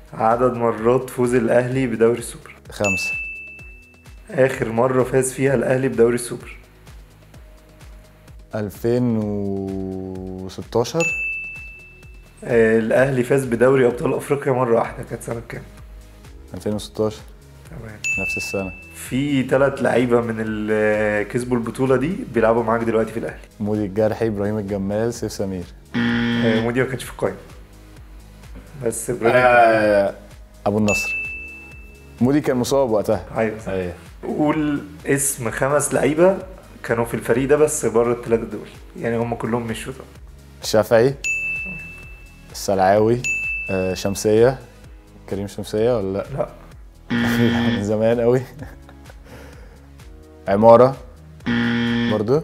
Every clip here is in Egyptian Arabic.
عدد مرات فوز الاهلي بدوري السوبر خمسة اخر مره فاز فيها الاهلي بدوري السوبر 2016 آه، الاهلي فاز بدوري ابطال افريقيا مره واحده كانت سنه كام 2016 تمام نفس السنة في ثلاث لعيبه من اللي كسبوا البطوله دي بيلعبوا معاك دلوقتي في الاهلي مودي الجرحي ابراهيم الجمال سيف سمير آه، مودي ما كانش في القايمه بس ابراهيم آه، ابو النصر مودي كان مصاب وقتها ايوه صح. ايوه قول اسم خمس لعيبه كانوا في الفريق ده بس بره الثلاثه دول يعني هم كلهم مشوا طبعا الشافعي السلعاوي آه، شمسية كريم شمسية ولا لا؟ لا من زمان قوي عمارة برضو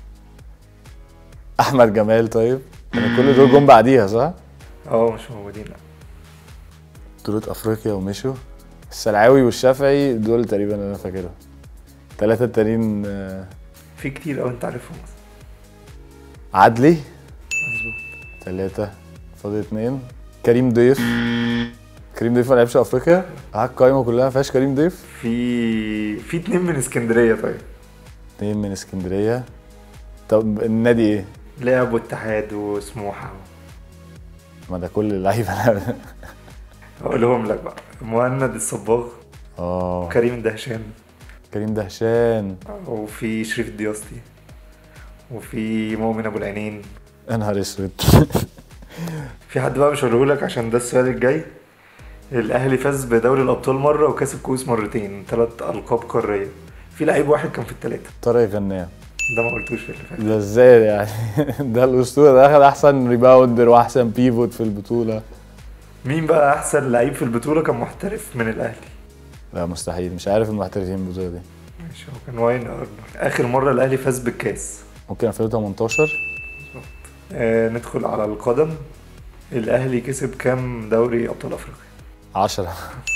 أحمد جمال طيب كانوا كل دول جم بعديها صح؟ اه مش موجودين لا بطولة أفريقيا ومشوا السلعاوي والشافعي دول تقريبا أنا فاكرهم التلاتة التانيين آه، في كتير قوي انت عارفهم بس عدلي مظبوط تلاتة فاضل اتنين كريم ضيف كريم ضيف ما لعبش أفريقيا اه القايمة كلها ما فيهاش كريم ضيف في في اتنين من اسكندريه طيب اتنين من اسكندرية طب النادي ايه؟ لعبوا اتحاد وسموحه ما ده كل اللعيبة اقولهم لك بقى مهند الصباغ اه كريم الدهشان كريم دهشان وفي شريف الدياسطي وفي مؤمن ابو العينين يا نهار اسود في حد بقى مش هقوله لك عشان ده السؤال الجاي الاهلي فاز بدوري الابطال مره وكسب كؤوس مرتين ثلاث القاب قاريه في لعيب واحد كان في الثلاثه طارق غنام ده ما قلتوش في اللي فات ده ازاي يعني ده الاسطوره ده اخد احسن ريباوندر واحسن بيفوت في البطوله مين بقى احسن لعيب في البطوله كان محترف من الاهلي لا مستحيل مش عارف المحترفين البطوله دي ماشي هو كان واين ارنولد اخر مره الاهلي فاز بالكاس ممكن 2018 آه ندخل على القدم الاهلي كسب كام دوري ابطال افريقيا 10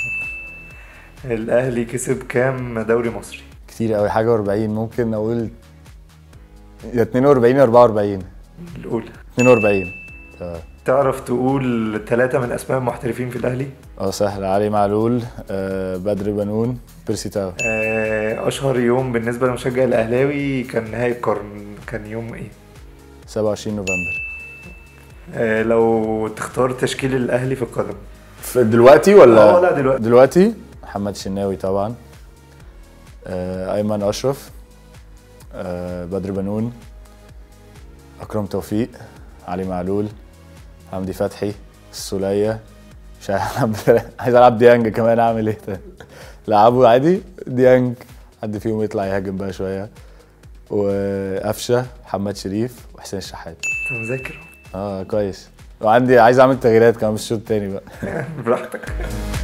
الاهلي كسب كام دوري مصري كتير قوي حاجه 40 ممكن اقول يا 42 يا 44 الاولى 42 تمام. تعرف تقول ثلاثة من أسماء المحترفين في الأهلي؟ اه سهل علي معلول آه بدر بنون بيرسي تاو آه، أشهر يوم بالنسبة لمشجع الأهلاوي كان نهاية القرن كان يوم إيه؟ 27 نوفمبر آه، لو تختار تشكيل الأهلي في القدم في دلوقتي ولا اه لا دلوقتي دلوقتي محمد شناوي طبعا آه ايمن اشرف آه بدر بنون اكرم توفيق علي معلول حمدي فتحي السوليه مش عارف ألعب- عايز العب ديانج كمان اعمل ايه تاني لعبه عادي ديانج حد فيهم يطلع يهاجم بقى شويه وقفشه محمد شريف وحسين الشحات أنت مذاكر اه كويس وعندي عايز اعمل تغييرات كمان في الشوط التاني بقى براحتك